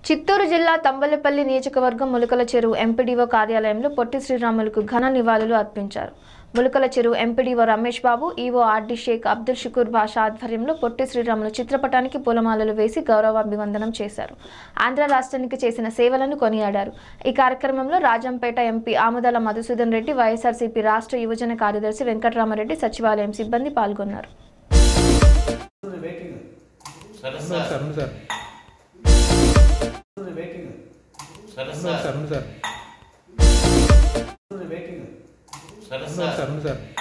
చిత్తూరు జిల్లా తంబలపల్లి నియోజకవర్గం ములకల చెరువు ఎంపీడీఓ కార్యాలయంలో పొట్టి శ్రీరాములకు ఘన నివాళులు అర్పించారు Mulakala Cheruvu MPDO Ramesh Babu EO RD Shaik Abdul Shukur Basha ఆధ్వర్యంలో పొట్టి శ్రీరాములు చిత్రపటానికి పూలమాలలు వేసి గౌరవాభివందనం చేశారు ఆంధ్ర రాష్ట్రానికి చేసిన సేవలను కొనియాడారు ఈ కార్యక్రమంలో రాజంపేట ఎంపీ ఆముదాల మధుసూదన్ రెడ్డి వైఎస్ఆర్సీపీ రాష్ట్ర యువజన కార్యదర్శి వెంకటరామరెడ్డి సచివాలయం సిబ్బంది పాల్గొన్నారు సరే అవును సార్ సార్ అవును సార్ సరే అవును సార్ సార్ అవును సార్ సరే అవును సార్ సార్ అవును సార్